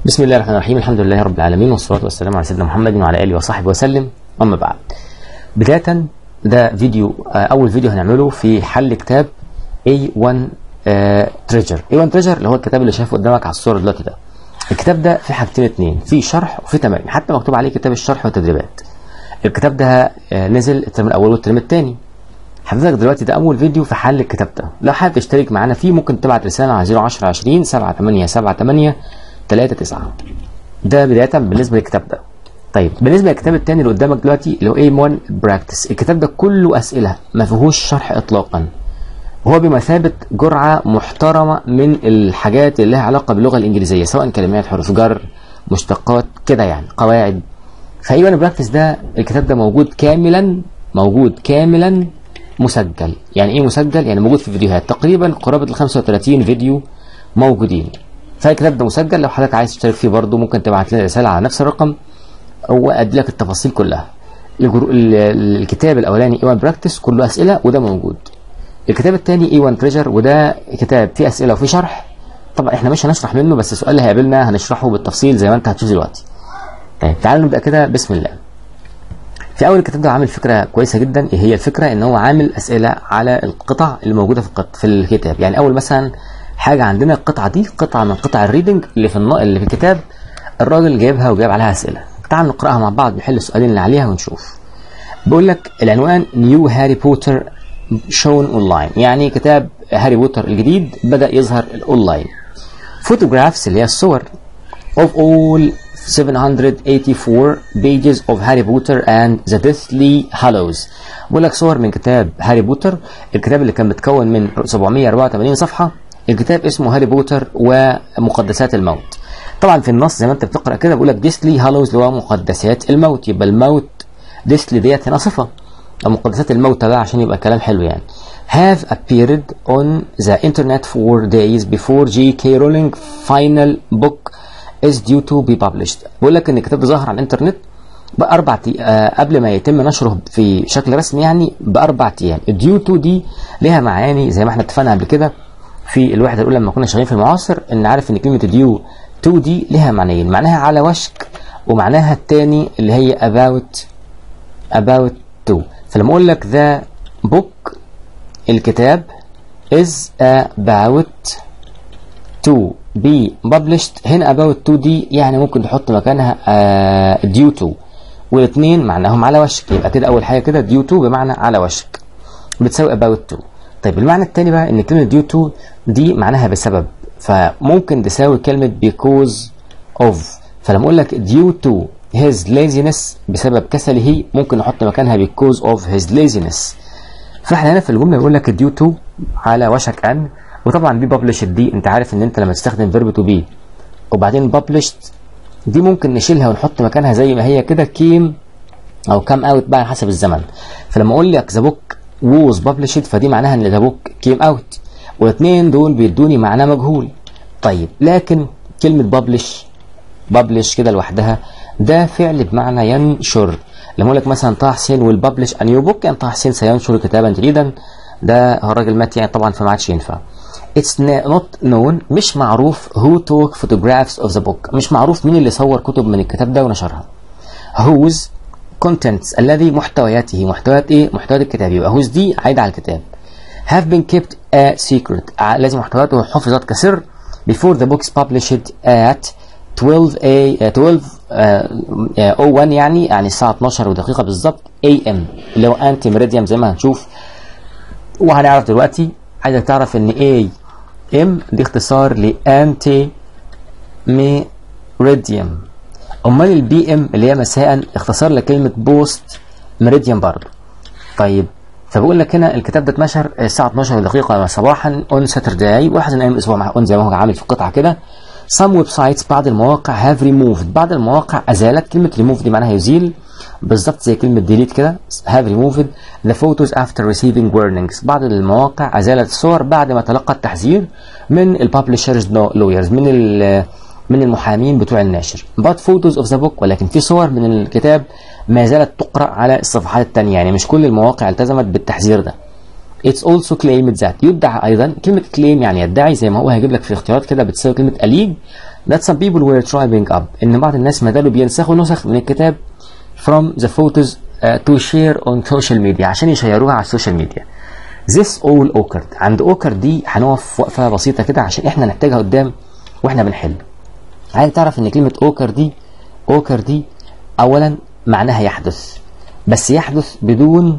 بسم الله الرحمن الرحيم الحمد لله رب العالمين والصلاة والسلام على سيدنا محمد وعلى آله وصحبه وسلم أما بعد بداية ده فيديو آه، أول فيديو هنعمله في حل كتاب A1 تريجر A1 تريجر اللي هو الكتاب اللي شايفه قدامك على الصورة دلوقتي ده الكتاب ده فيه حاجتين اتنين فيه شرح وفيه تمارين حتى مكتوب عليه كتاب الشرح والتدريبات الكتاب ده آه، نزل الترم الأول والترم الثاني حضرتك دلوقتي ده اول فيديو في حل الكتاب ده لو حابب تشترك معانا فيه ممكن تبعت رساله على 010 20 78 78 39 ده بدايه بالنسبه للكتاب ده طيب بالنسبه للكتاب الثاني اللي قدامك دلوقتي اللي هو ايم 1 براكتس الكتاب ده كله اسئله ما فيهوش شرح اطلاقا هو بمثابه جرعه محترمه من الحاجات اللي لها علاقه باللغه الانجليزيه سواء كلمات حروف جر مشتقات كده يعني قواعد فايوه براكتس ده الكتاب ده موجود كاملا موجود كاملا مسجل يعني ايه مسجل يعني موجود في فيديوهات تقريبا قرابه ال 35 فيديو موجودين فالكتاب ده مسجل لو حضرتك عايز تشترك فيه برضه ممكن تبعت لنا رساله على نفس الرقم وادي لك التفاصيل كلها الجرو... ال- ال- الكتاب الاولاني اي 1 براكتس كله اسئله وده موجود الكتاب الثاني اي 1 تريجر وده كتاب فيه اسئله وفيه شرح طبعا احنا مش هنشرح منه بس السؤال اللي هيقابلنا هنشرحه بالتفصيل زي ما انت هتشوف دلوقتي طيب تعالوا نبدا كده بسم الله في اول الكتاب ده عامل فكره كويسه جدا ايه هي الفكره ان هو عامل اسئله على القطع اللي موجوده في القط في الكتاب يعني اول مثلا حاجه عندنا القطعه دي قطعه من قطع الريدنج اللي في النا... اللي في الكتاب الراجل جايبها وجايب عليها اسئله تعال نقراها مع بعض نحل السؤالين اللي عليها ونشوف بيقول لك العنوان نيو هاري بوتر شون اونلاين يعني كتاب هاري بوتر الجديد بدا يظهر الاونلاين فوتوغرافز اللي هي الصور of all 784 pages of Harry Potter and the Deathly Hallows بقول لك صور من كتاب هاري بوتر الكتاب اللي كان متكون من 784 صفحة الكتاب اسمه هاري بوتر ومقدسات الموت طبعا في النص زي ما انت بتقرا كده بيقول لك ديسلي هالوز اللي هو مقدسات الموت يبقى الموت ديسلي ديت هنا صفة مقدسات الموتى بقى عشان يبقى كلام حلو يعني have appeared on the internet for days before J.K. Rowling final book is due to be published بيقول لك ان الكتاب ده ظهر على الانترنت باربع تي... آه قبل ما يتم نشره في شكل رسمي يعني باربع ايام الديو تو دي ليها معاني زي ما احنا اتفقنا قبل كده في الوحده الاولى لما كنا شغالين في المعاصر ان عارف ان كلمه ديو تو دي ليها معنيين معناها على وشك ومعناها الثاني اللي هي about about to فلما اقول لك ذا book الكتاب is about to be published هنا about to دي يعني ممكن تحط مكانها uh, due to والاثنين معناهم على وشك يبقى كده اول حاجه كده due to بمعنى على وشك بتساوي about to طيب المعنى الثاني بقى ان كلمه due to دي معناها بسبب فممكن تساوي كلمه because of فلما اقول لك due to his laziness بسبب كسله ممكن نحط مكانها because of his laziness فاحنا هنا في الجمله بيقول لك due to على وشك ان وطبعا بي published دي انت عارف ان انت لما تستخدم فيرب تو بي وبعدين published دي ممكن نشيلها ونحط مكانها زي ما هي كده came او come out بقى حسب الزمن فلما اقول لك the book was published فدي معناها ان the book came out والاثنين دول بيدوني معنى مجهول طيب لكن كلمه publish publish كده لوحدها ده فعل بمعنى ينشر لما اقول لك مثلا طه حسين ويل ببلش ا نيو بوك يعني طه حسين سينشر كتابا جديدا ده هو الراجل مات يعني طبعا فما عادش ينفع It's not known مش معروف who took photographs of the book مش معروف مين اللي صور كتب من الكتاب ده ونشرها whose contents الذي محتوياته محتويات ايه محتويات الكتاب يبقى whose دي عايدة على الكتاب have been kept a secret ع- لازم محتوياته حفظت كسر before the book is published at 12 a 12 آه، 01 يعني يعني الساعة 12 ودقيقة بالظبط AM اللي هو انتي ميريديم زي ما هنشوف وهنعرف دلوقتي عايزك تعرف ان A M دي اختصار لانتي ميريديم امال البي ام اللي هي مساء اختصار لكلمة بوست ميريديم برضه طيب فبقول لك هنا الكتاب ده اتنشر الساعة 12 دقيقة صباحا اون ساترداي واحد من ايام الاسبوع مع اون زي ما هو عامل في القطعة كده some websites بعض المواقع have removed بعض المواقع ازالت كلمة remove دي معناها يزيل بالظبط زي كلمة delete كده have removed the photos after receiving warnings بعض المواقع ازالت الصور بعد ما تلقت تحذير من الببلشرز lawyers من ال من المحامين بتوع الناشر but photos of the book ولكن في صور من الكتاب ما زالت تقرأ على الصفحات التانية يعني مش كل المواقع التزمت بالتحذير ده It's also claimed that يدعى أيضا كلمة claim يعني يدعي زي ما هو هيجيب لك في الاختيارات كده بتساوي كلمة allege that some people were trying up ان بعض الناس ما زالوا بينسخوا نسخ من الكتاب from the photos uh, to share on social media عشان يشيروها على السوشيال ميديا this all occurred عند occurred دي هنقف وقفه بسيطه كده عشان احنا نحتاجها قدام واحنا بنحل عايز تعرف ان كلمه اوكر دي اوكر دي اولا معناها يحدث بس يحدث بدون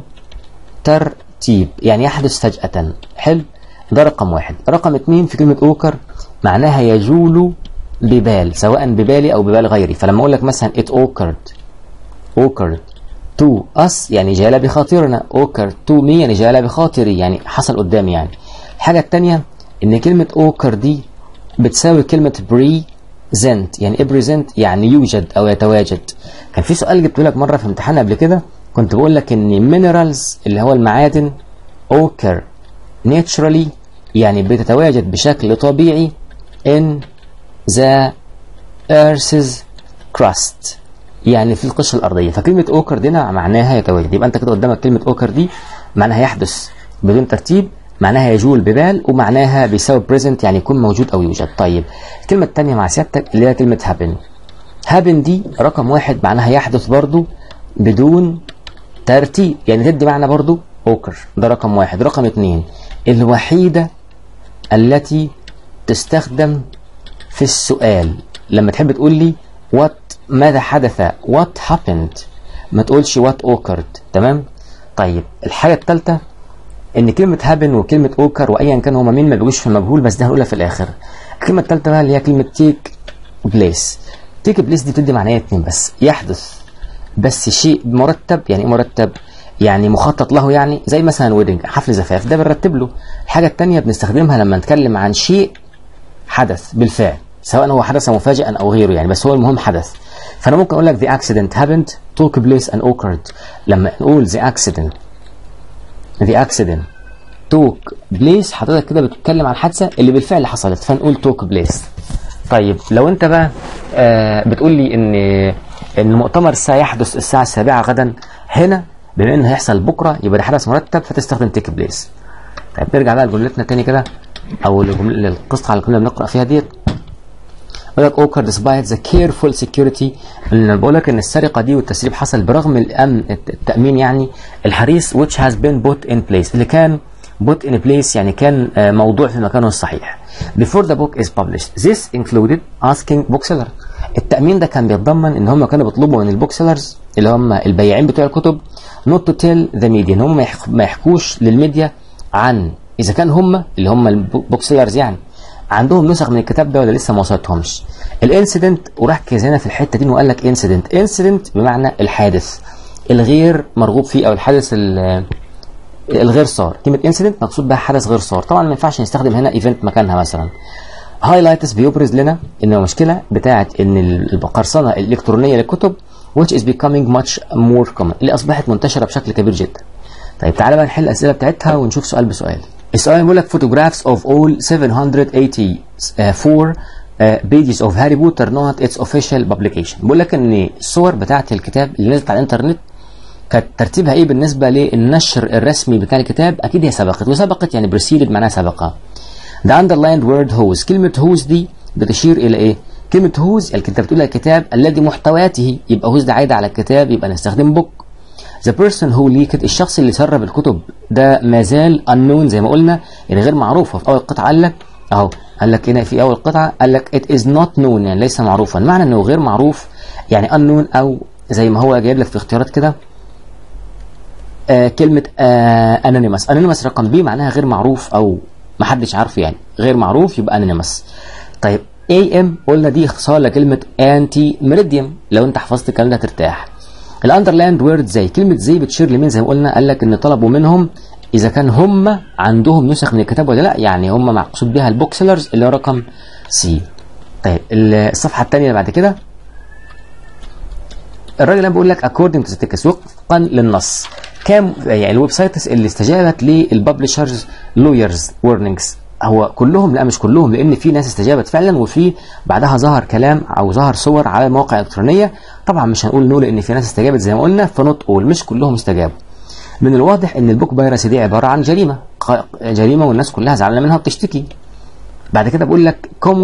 ترتيب يعني يحدث فجأة حلو ده رقم واحد رقم اتنين في كلمة اوكر معناها يجول ببال سواء ببالي او ببال غيري فلما اقول لك مثلا it occurred occurred to us يعني جال بخاطرنا occurred to me يعني جال بخاطري يعني حصل قدامي يعني الحاجة التانية ان كلمة اوكر دي بتساوي كلمة present يعني ايه present يعني يوجد او يتواجد كان في سؤال جبته لك مرة في امتحان قبل كده كنت بقول لك ان minerals اللي هو المعادن occur naturally يعني بتتواجد بشكل طبيعي in the earth's crust يعني في القشرة الأرضية فكلمة أوكر دي معناها يتواجد يبقى أنت كده قدامك كلمة أوكر دي معناها يحدث بدون ترتيب معناها يجول ببال ومعناها بيساوي present يعني يكون موجود أو يوجد طيب الكلمة الثانية مع سيادتك اللي هي كلمة happen happen دي رقم واحد معناها يحدث برضو بدون ترتيب يعني تدي معنى برضو أوكر ده رقم واحد رقم اتنين الوحيدة التي تستخدم في السؤال لما تحب تقول لي what ماذا حدث what happened ما تقولش what occurred تمام طيب الحاجة الثالثة ان كلمة happen وكلمة اوكر وايا كان هما مين ما بيجوش في المجهول بس ده هنقولها في الاخر الكلمة الثالثة بقى اللي هي كلمة take place take place دي بتدي معناها اتنين بس يحدث بس شيء مرتب يعني ايه مرتب يعني مخطط له يعني زي مثلا ويدنج حفل زفاف ده بنرتب له الحاجة الثانية بنستخدمها لما نتكلم عن شيء حدث بالفعل سواء هو حدث مفاجئا او غيره يعني بس هو المهم حدث فانا ممكن اقول لك the accident happened took place and occurred لما نقول the accident the accident took place حضرتك كده بتتكلم عن الحادثه اللي بالفعل حصلت فنقول took place طيب لو انت بقى آه بتقول لي ان ان المؤتمر سيحدث الساعه السابعه غدا هنا بما انه هيحصل بكره يبقى ده حدث مرتب فتستخدم take place طيب نرجع بقى لجملتنا تاني كده او للقصه على اللي كنا بنقرا فيها ديت بقول لك اوكر despite the careful security اللي بقول لك ان السرقه دي والتسريب حصل برغم الامن التامين يعني الحريص which has been put in place اللي كان put in place يعني كان موضوع في مكانه الصحيح before the book is published this included asking bookseller التامين ده كان بيتضمن ان هم كانوا بيطلبوا من البوك سيلرز اللي هم البياعين بتوع الكتب not to tell the media ان هم ما يحكوش للميديا عن اذا كان هم اللي هم البوك سيلرز يعني عندهم نسخ من الكتاب ده ولا لسه ما وصلتهمش الانسيدنت وركز هنا في الحته دي وقال لك انسيدنت انسيدنت بمعنى الحادث الغير مرغوب فيه او الحادث الغير صار كلمه انسيدنت مقصود بها حدث غير صار طبعا ما ينفعش نستخدم هنا ايفنت مكانها مثلا هايلايتس بيبرز لنا ان المشكله بتاعه ان القرصنه الالكترونيه للكتب which is becoming much more common اللي اصبحت منتشره بشكل كبير جدا طيب تعالى بقى نحل الاسئله بتاعتها ونشوف سؤال بسؤال السؤال بيقول لك photographs of all 784 uh, pages of Harry Potter not its official publication بيقول لك ان الصور بتاعه الكتاب اللي نزلت على الانترنت كانت ترتيبها ايه بالنسبه للنشر الرسمي بتاع الكتاب اكيد هي سبقت وسبقت يعني preceded معناها سبقها The underlined word whose كلمة whose دي بتشير إلى إيه؟ كلمة whose اللي أنت بتقول الكتاب الذي محتواته يبقى whose ده عايدة على الكتاب يبقى نستخدم book The person who leaked الشخص اللي سرب الكتب ده ما زال unknown زي ما قلنا يعني غير معروفة في أول قطعة قال لك أهو قال لك هنا في أول قطعة قال لك it is not known يعني ليس معروفا معنى إنه غير معروف يعني unknown أو زي ما هو جايب لك في اختيارات كده آه كلمة آه anonymous anonymous رقم بي معناها غير معروف أو ما حدش عارفه يعني غير معروف يبقى انونيمس طيب اي ام قلنا دي اختصار لكلمه انتي ميريديوم لو انت حفظت الكلام ده هترتاح الاندرلاند وورد زي كلمه زي بتشير لمين زي ما قلنا قال لك ان طلبوا منهم اذا كان هم عندهم نسخ من الكتاب ولا لا يعني هم مقصود بها البوك سيلرز اللي هو رقم سي طيب الصفحه الثانيه اللي بعد كده الراجل ده بيقول لك according to the text وفقا للنص كام يعني الويب سايتس اللي استجابت للببلشرز لويرز وورنينجز هو كلهم لا مش كلهم لان في ناس استجابت فعلا وفي بعدها ظهر كلام او ظهر صور على المواقع الالكترونيه طبعا مش هنقول نقول ان في ناس استجابت زي ما قلنا فنوت اول مش كلهم استجابوا من الواضح ان البوك بايرسي دي عباره عن جريمه جريمه والناس كلها زعلانه منها وبتشتكي بعد كده بقول لك common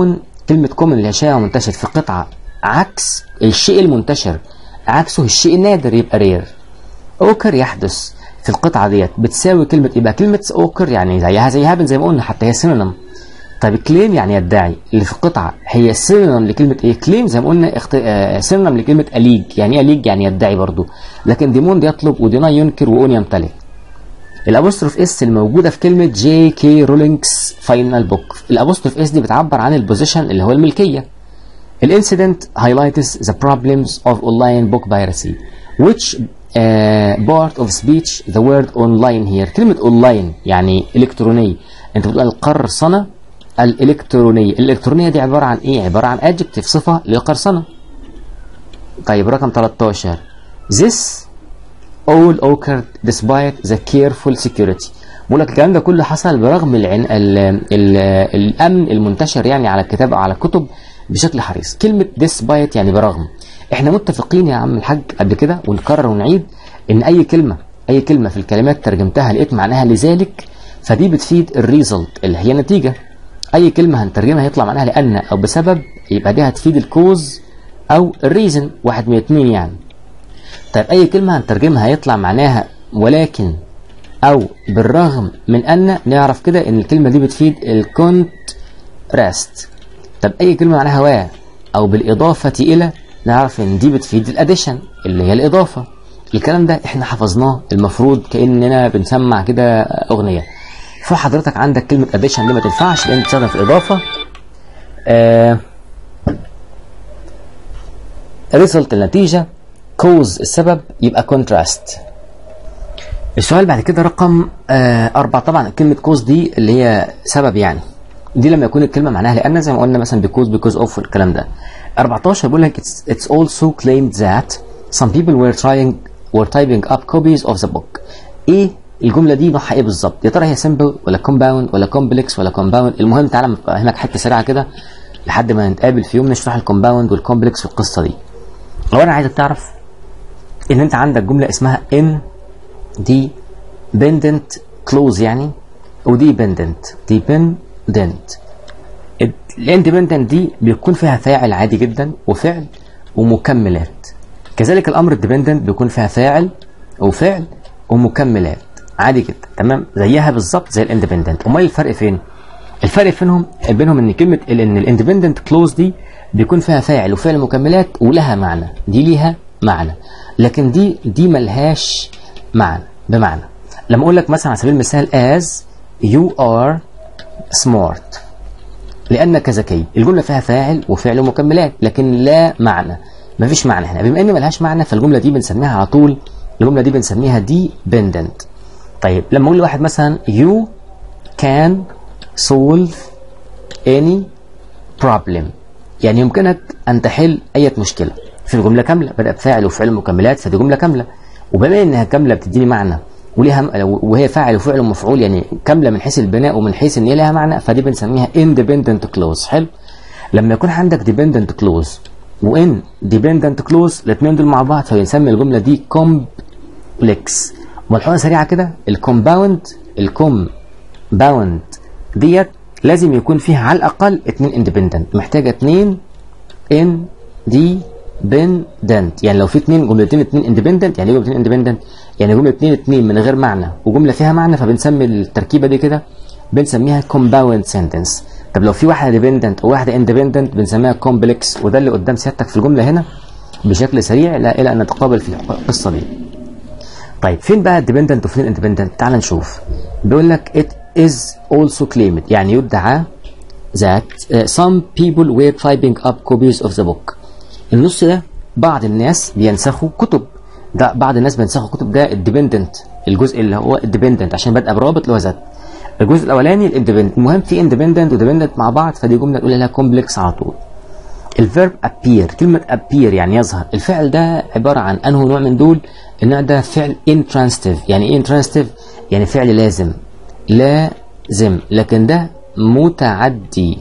كلمة كومن اللي هي شائع ومنتشر في قطعة عكس الشيء المنتشر عكسه الشيء النادر يبقى رير اوكر يحدث في القطعة ديت بتساوي كلمة يبقى كلمة اوكر يعني زيها زي هابن زي ما قلنا حتى هي سينونيم طيب كليم يعني يدعي اللي في القطعة هي سينونيم لكلمة ايه كليم زي ما قلنا اخت... آه سينونيم لكلمة أليج يعني ايه أليج يعني يدعي برضو لكن ديموند يطلب وديناي ينكر وأون يمتلك الابوستروف اس الموجودة في كلمة جي كي رولينجز فاينل بوك الابوستروف اس دي بتعبر عن البوزيشن اللي هو الملكية الانسيدنت highlights the problems of online book piracy which uh, part of speech the word online here كلمة online يعني إلكتروني أنت بتقول القرصنة الإلكترونية الإلكترونية دي عبارة عن إيه؟ عبارة عن adjective صفة للقرصنة طيب رقم 13 This all occurred despite the careful security بقول لك الكلام ده كله حصل برغم العن... ال... ال... الأمن المنتشر يعني على الكتاب أو على الكتب بشكل حريص كلمة despite يعني برغم احنا متفقين يا عم الحاج قبل كده ونكرر ونعيد ان اي كلمة اي كلمة في الكلمات ترجمتها لقيت معناها لذلك فدي بتفيد الريزلت اللي هي نتيجة اي كلمة هنترجمها هيطلع معناها لان او بسبب يبقى دي هتفيد الكوز او الريزن واحد من اتنين يعني طيب اي كلمة هنترجمها هيطلع معناها ولكن او بالرغم من ان نعرف كده ان الكلمة دي بتفيد الكونت راست طب اي كلمة معناها و او بالاضافة الى نعرف ان دي بتفيد الاديشن اللي هي الاضافة الكلام ده احنا حفظناه المفروض كاننا بنسمع كده اغنية فحضرتك عندك كلمة اديشن دي ما تنفعش لان تستخدم في الاضافة آه ريزلت النتيجة كوز السبب يبقى كونتراست السؤال بعد كده رقم آه أربعة طبعا كلمة كوز دي اللي هي سبب يعني دي لما يكون الكلمة معناها لأن زي ما قلنا مثلا بيكوز بيكوز اوف الكلام ده 14 بيقول لك it's, it's also claimed that some people were trying were typing up copies of the book ايه الجملة دي نوعها ايه بالظبط يا ترى هي simple ولا compound ولا complex ولا compound المهم تعالى افهمك حتة سريعة كده لحد ما نتقابل في يوم نشرح الكومباوند والكومبلكس والقصة دي لو انا عايزك تعرف ان انت عندك جملة اسمها in dependent clause يعني وديبندنت dependent الاندبندنت دي بيكون فيها فاعل عادي جدا وفعل ومكملات كذلك الامر الديبندنت بيكون فيها فاعل وفعل ومكملات عادي جدا تمام زيها بالظبط زي الاندبندنت امال الفرق فين الفرق بينهم بينهم ان كلمه ان الاندبندنت كلوز دي بيكون فيها فاعل وفعل مكملات ولها معنى دي ليها معنى لكن دي دي ملهاش معنى بمعنى لما اقول لك مثلا على سبيل المثال as you are smart لانك ذكي الجمله فيها فاعل وفعل ومكملات لكن لا معنى مفيش معنى هنا بما ان ملهاش معنى فالجمله دي بنسميها على طول الجمله دي بنسميها dependent طيب لما اقول لواحد مثلا you can solve any problem يعني يمكنك ان تحل اي مشكله في جمله كامله بدأ بفاعل وفعل ومكملات فدي جمله كامله وبما انها كامله بتديني معنى وليها وهي فاعل وفعل ومفعول يعني كامله من حيث البناء ومن حيث ان هي لها معنى فدي بنسميها independent clause حلو لما يكون عندك dependent clause وان dependent clause الاثنين دول مع بعض فبنسمي الجمله دي complex ملحوظه سريعه كده الكومباوند الكومباوند ديت لازم يكون فيها على الاقل اثنين اندبندنت محتاجه اثنين ان دي بندنت يعني لو في اثنين جملتين اثنين اندبندنت يعني ايه جملتين اندبندنت يعني جمله اثنين اثنين من غير معنى وجمله فيها معنى فبنسمي التركيبه دي كده بنسميها compound sentence طب لو في واحده ديبندنت وواحده اندبندنت بنسميها complex وده اللي قدام سيادتك في الجمله هنا بشكل سريع لا الى ان نتقابل في القصه دي طيب فين بقى الديبندنت وفين الاندبندنت تعال نشوف بيقول لك it is also claimed يعني يدعى that uh, some people were typing up copies of the book النص ده بعض الناس بينسخوا كتب ده بعض الناس بينسخوا كتب ده الديبندنت الجزء اللي هو الديبندنت عشان بادئه برابط اللي هو ذات الجزء الاولاني الاندبندنت المهم في اندبندنت وديبندنت مع بعض فدي جمله نقول لها كومبلكس على طول الفيرب appear كلمة appear يعني يظهر الفعل ده عبارة عن أنه نوع من دول النوع ده فعل intransitive يعني ايه intransitive يعني فعل لازم لازم لكن ده متعدي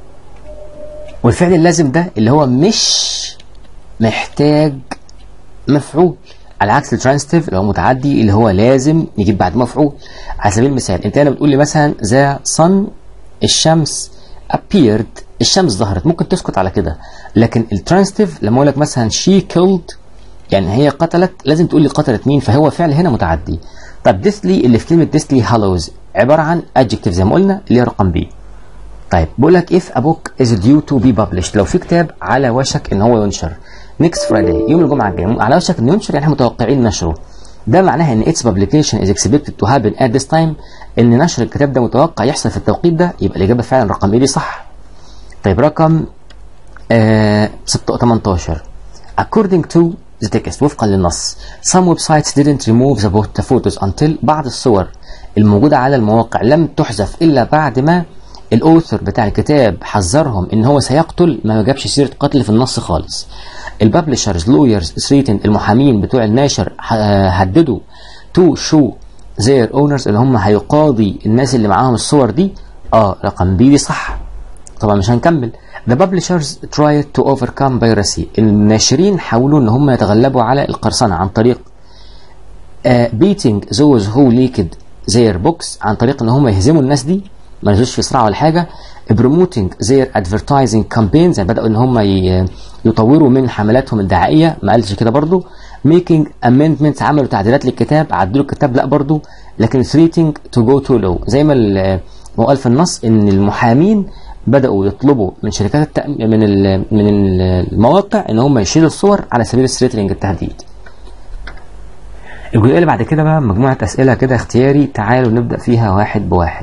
والفعل اللازم ده اللي هو مش محتاج مفعول على عكس الترانستيف اللي هو متعدي اللي هو لازم يجيب بعد مفعول على سبيل المثال انت هنا بتقول لي مثلا ذا sun الشمس appeared الشمس ظهرت ممكن تسكت على كده لكن الترانستيف لما اقول لك مثلا شي كيلد يعني هي قتلت لازم تقول لي قتلت مين فهو فعل هنا متعدي طب ديسلي اللي في كلمه ديسلي هالوز عباره عن adjective زي ما قلنا اللي هي رقم بي طيب بقول لك if a book is due to be published لو في كتاب على وشك ان هو ينشر next Friday يوم الجمعه الجايه على وشك انه ينشر يعني احنا متوقعين نشره ده معناها ان its publication is expected to happen at this time ان نشر الكتاب ده متوقع يحصل في التوقيت ده يبقى الاجابه فعلا رقم ايه دي صح طيب رقم آه 18 according to the text وفقا للنص some websites didn't remove the photos until بعض الصور الموجودة على المواقع لم تحذف إلا بعد ما الأوثر بتاع الكتاب حذرهم إن هو سيقتل ما جابش سيرة قتل في النص خالص الببلشرز لويرز ثريتن المحامين بتوع الناشر هددوا تو شو their owners اللي هم هيقاضي الناس اللي معاهم الصور دي اه رقم بي دي صح طبعا مش هنكمل The publishers tried to overcome piracy الناشرين حاولوا ان هم يتغلبوا على القرصنة عن طريق uh, beating those who leaked their books عن طريق ان هم يهزموا الناس دي ما نزلوش في صراع ولا حاجة promoting their advertising campaigns يعني بدأوا ان هم يطوروا من حملاتهم الدعائية ما قالش كده برضو making amendments عملوا تعديلات للكتاب عدلوا الكتاب لا برضو لكن threatening to go too low زي ما ما قال في النص ان المحامين بدأوا يطلبوا من شركات التأم... من ال... من المواقع ان هم يشيلوا الصور على سبيل الثريتنج التهديد. الجزئيه اللي بعد كده بقى مجموعه اسئله كده اختياري تعالوا نبدا فيها واحد بواحد.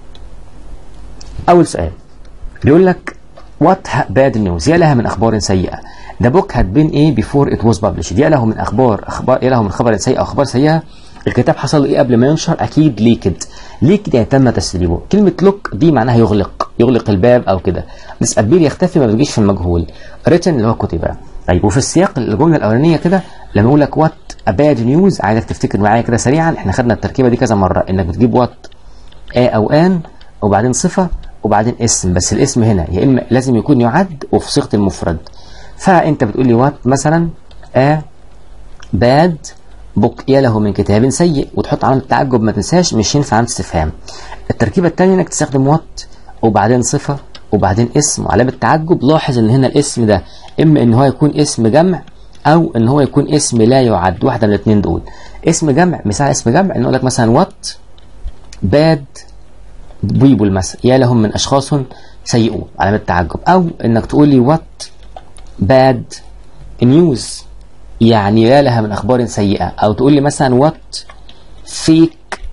اول سؤال بيقول لك وات باد نيوز يا لها من اخبار سيئه. The book had been ايه before it was published يا له من اخبار اخبار يا له من خبر سيء او اخبار سيئه الكتاب حصل ايه قبل ما ينشر اكيد ليكد ليكد يعني تم تسريبه كلمه لوك دي معناها يغلق يغلق الباب او كده بس ابير يختفي ما بيجيش في المجهول ريتن اللي هو كتب طيب وفي السياق الجمله الاولانيه كده لما اقول لك وات اباد نيوز عايزك تفتكر معايا كده سريعا احنا خدنا التركيبه دي كذا مره انك بتجيب وات ا او ان وبعدين صفه وبعدين اسم بس الاسم هنا يا اما لازم يكون يعد وفي صيغه المفرد فانت بتقول لي وات مثلا ا باد بوك يا له من كتاب سيء وتحط علامه تعجب ما تنساش مش ينفع علامه استفهام التركيبه الثانيه انك تستخدم وات وبعدين صفه وبعدين اسم وعلامه تعجب لاحظ ان هنا الاسم ده اما ان هو يكون اسم جمع او ان هو يكون اسم لا يعد واحده من الاثنين دول اسم جمع مثال اسم جمع ان اقول لك مثلا وات باد بيبول مثلا يا لهم من اشخاص سيئون علامه تعجب او انك تقول لي وات باد نيوز يعني يا لها من اخبار سيئه او تقول لي مثلا وات فيك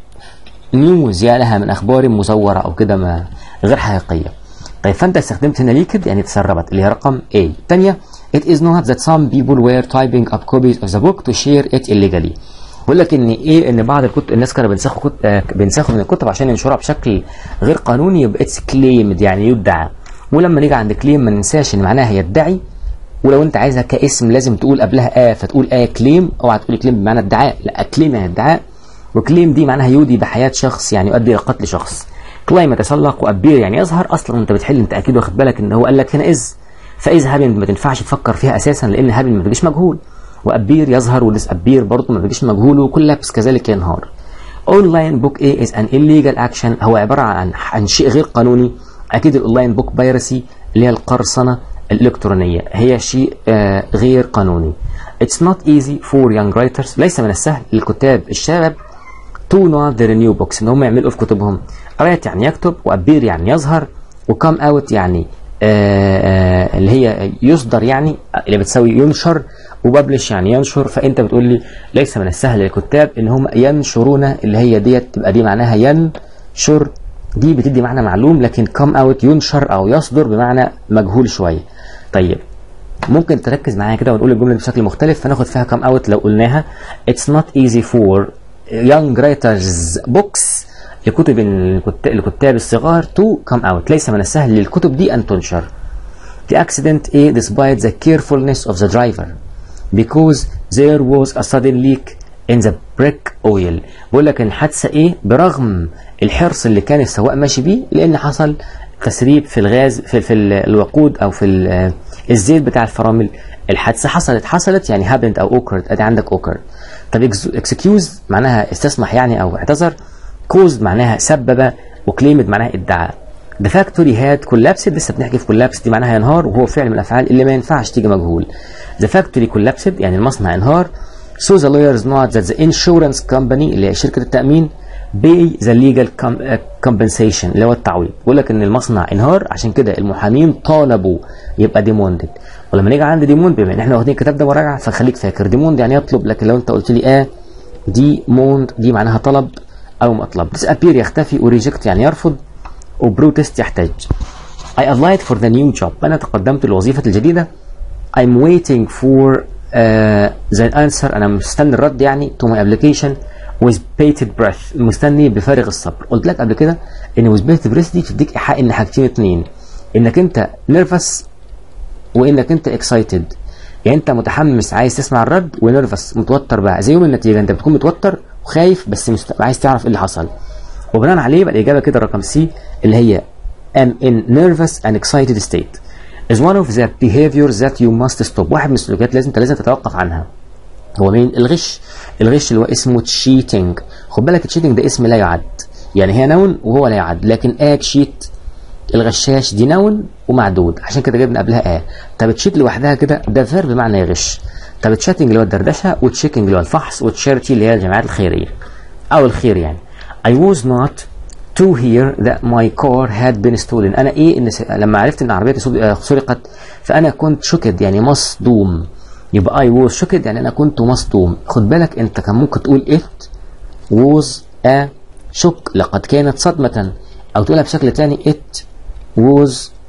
نيوز يا لها من اخبار مزوره او كده ما غير حقيقيه طيب فانت استخدمت هنا ليكد يعني تسربت اللي هي رقم A الثانيه it is not that some people were typing up copies of the book to share it illegally بقول لك ان ايه ان بعض الكتب الناس كانوا بينسخوا كت... آه بينسخوا من الكتب عشان ينشرها بشكل غير قانوني يبقى اتس كليمد يعني يدعى ولما نيجي عند كليم ما ننساش ان معناها يدعي ولو انت عايزها كاسم لازم تقول قبلها ا فتقول ا كليم اوعى تقول كليم بمعنى ادعاء لا كليم يعني ادعاء وكليم دي معناها يودي بحياه شخص يعني يؤدي الى قتل شخص كلايم يتسلق وابير يعني يظهر اصلا وانت بتحل انت اكيد واخد بالك ان هو قال لك هنا از فاذ هابن ما تنفعش تفكر فيها اساسا لان هابن ما بيجيش مجهول وابير يظهر وديس ابير برضه ما بيجيش مجهول وكل لابس كذلك ينهار اونلاين بوك ايه از ان illegal اكشن هو عباره عن عن شيء غير قانوني اكيد الاونلاين بوك بايرسي اللي هي القرصنه الإلكترونية هي شيء آه غير قانوني It's not easy for young writers ليس من السهل للكتاب الشباب to know their new books ان هم يعملوا في كتبهم write يعني يكتب وابير يعني يظهر وكم اوت يعني آه آه اللي هي يصدر يعني اللي بتساوي ينشر وببلش يعني ينشر فانت بتقول لي ليس من السهل للكتاب ان هم ينشرون اللي هي ديت تبقى دي معناها ينشر دي بتدي معنى معلوم لكن كم اوت ينشر او يصدر بمعنى مجهول شويه طيب ممكن تركز معايا كده ونقول الجمله بشكل مختلف فناخد فيها كم اوت لو قلناها it's not easy for young writers books لكتب الكتاب الصغار to come out ليس من السهل للكتب دي ان تنشر the accident A despite the carefulness of the driver because there was a sudden leak in the brake oil بقول لك الحادثه ايه برغم الحرص اللي كان السواق ماشي بيه لان حصل تسريب في الغاز في, في الوقود او في الزيت بتاع الفرامل الحادثه حصلت حصلت يعني happened او occurred ادي عندك occurred طب excuse معناها استسمح يعني او اعتذر caused معناها سبب وكليمد معناها ادعى The factory had collapsed لسه بنحكي في collapse دي معناها ينهار وهو فعل من الافعال اللي ما ينفعش تيجي مجهول. The factory collapsed يعني المصنع انهار. So the lawyers note that the insurance company اللي هي شركة التأمين pay the legal com- uh, compensation اللي هو التعويض. بيقول لك ان المصنع انهار عشان كده المحامين طالبوا يبقى ديموندد. ولما نيجي عند ديموند بما ان احنا واخدين الكتاب ده مراجعه فخليك فاكر ديموند يعني يطلب لكن لو انت قلت لي اه دي موند دي معناها طلب او مطلب. disappear يختفي وريجكت يعني يرفض وبروتست يحتاج. I applied for the new job. أنا تقدمت للوظيفة الجديدة. I'm waiting for uh, the answer. أنا مستني الرد يعني to my application with bated breath. مستني بفارغ الصبر. قلت لك قبل كده إن with bated breath دي بتديك إيحاء إن حاجتين اتنين. إنك أنت nervous وإنك أنت excited. يعني أنت متحمس عايز تسمع الرد ونرفس متوتر بقى زي يوم النتيجة أنت بتكون متوتر وخايف بس مست... عايز تعرف إيه اللي حصل. وبناء عليه يبقى الإجابة كده رقم سي اللي هي am in nervous and excited state is one of the behaviors that you must stop واحد من السلوكيات لازم انت لازم تتوقف عنها هو مين الغش الغش اللي هو اسمه تشيتنج خد بالك التشيتنج ده اسم لا يعد يعني هي نون وهو لا يعد لكن ا تشيت الغشاش دي نون ومعدود عشان كده جبنا قبلها ا طب تشيت لوحدها كده ده فيرب بمعنى يغش طب تشاتنج اللي هو الدردشه وتشيكنج اللي هو الفحص وتشاريتي اللي هي الجمعيات الخيريه او الخير يعني I was not to hear that my car had been stolen انا ايه ان س... لما عرفت ان عربيتي سو- آه، سرقت فانا كنت شوكد يعني مصدوم يبقى I was shocked يعني انا كنت مصدوم خد بالك انت كان ممكن تقول it was a shock لقد كانت صدمة او تقولها بشكل تاني it was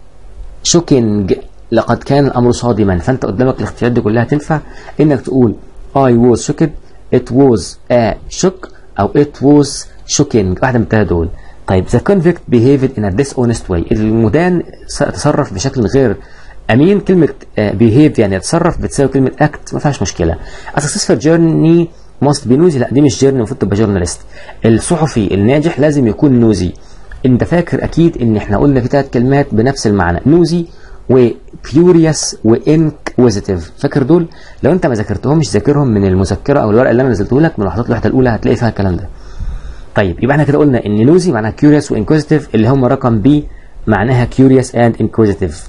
shocking لقد كان الامر صادما فانت قدامك الاختيارات دي كلها تنفع انك تقول I was shocked it was a shock او it was shocking واحده من الثلاثه دول طيب the convict behaved in a dishonest way المدان س- تصرف بشكل غير امين كلمه آه، behave يعني يتصرف بتساوي كلمه act ما فيهاش مشكله a successful journey must be nosy لا دي مش journey المفروض تبقى journalist الصحفي الناجح لازم يكون نوزي انت فاكر اكيد ان احنا قلنا في ثلاث كلمات بنفس المعنى نوزي وكيوريوس وانكويزيتيف فاكر دول لو انت ما ذاكرتهمش ذاكرهم من المذكره او الورقه اللي انا نزلته لك من لوحات الوحده الاولى هتلاقي فيها الكلام ده طيب يبقى احنا كده قلنا ان نوزي معناها كيوريوس وانكويزيتيف اللي هم رقم بي معناها كيوريوس اند انكويزيتيف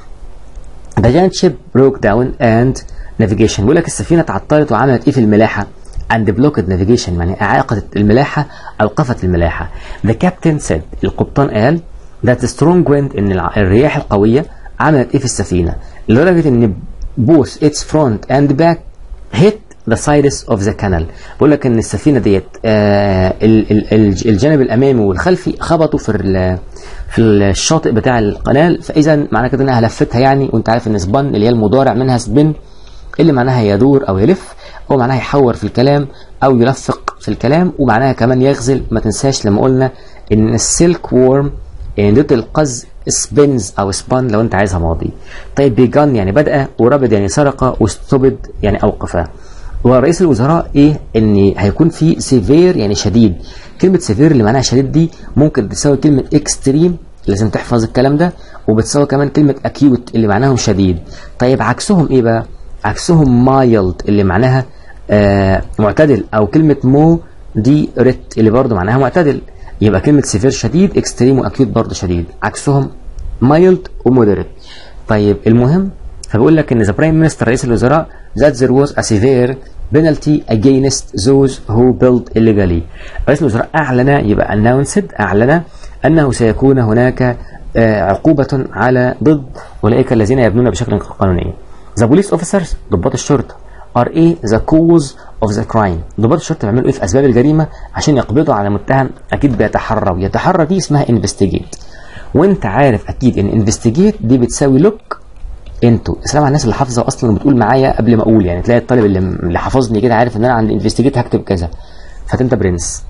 The giant ship broke down and navigation بيقول لك السفينة تعطلت وعملت ايه في الملاحة and blocked navigation يعني أعاقت الملاحة أوقفت الملاحة The captain said القبطان قال that the strong wind إن الع- الرياح القوية عملت ايه في السفينة لدرجة إن both its front and back hit the sides of the canal بقول لك ان السفينه ديت آه ال- ال- ال- الجانب الامامي والخلفي خبطوا في ال- في الشاطئ بتاع القناه فاذا معنى كده انها لفتها يعني وانت عارف ان سبن اللي هي المضارع منها سبن اللي معناها يدور او يلف او معناها يحور في الكلام او يلفق في الكلام ومعناها كمان يغزل ما تنساش لما قلنا ان السلك وورم يعني ضد القز سبينز او سبان لو انت عايزها ماضي طيب بيجان يعني بدأ وربد يعني سرق واستبد يعني اوقفه ورئيس الوزراء ايه ان هيكون في سيفير يعني شديد كلمه سيفير اللي معناها شديد دي ممكن تساوي كلمه اكستريم لازم تحفظ الكلام ده وبتساوي كمان كلمه اكيوت اللي معناهم شديد طيب عكسهم ايه بقى عكسهم مايلد اللي معناها آه معتدل او كلمه مو دي ريت اللي برضه معناها معتدل يبقى كلمه سيفير شديد اكستريم واكيوت برضه شديد عكسهم مايلد ومودريت طيب المهم فبيقول لك ان ذا برايم مينستر رئيس الوزراء that there was a severe penalty against those who built illegally رئيس الوزراء اعلن يبقى announced اعلن انه سيكون هناك آه، عقوبة على ضد اولئك الذين يبنون بشكل غير قانوني The police officers ضباط الشرطة are ايه the cause of the crime ضباط الشرطة بيعملوا ايه في اسباب الجريمة عشان يقبضوا على متهم اكيد بيتحرى ويتحرى دي اسمها investigate وانت عارف اكيد ان انفستيجيت دي بتساوي لوك انتو السلام على الناس اللي حافظه اصلا وبتقول معايا قبل ما اقول يعني تلاقي الطالب اللي, اللي حافظني كده عارف ان انا عند انفستيجيت هكتب كذا فانت برنس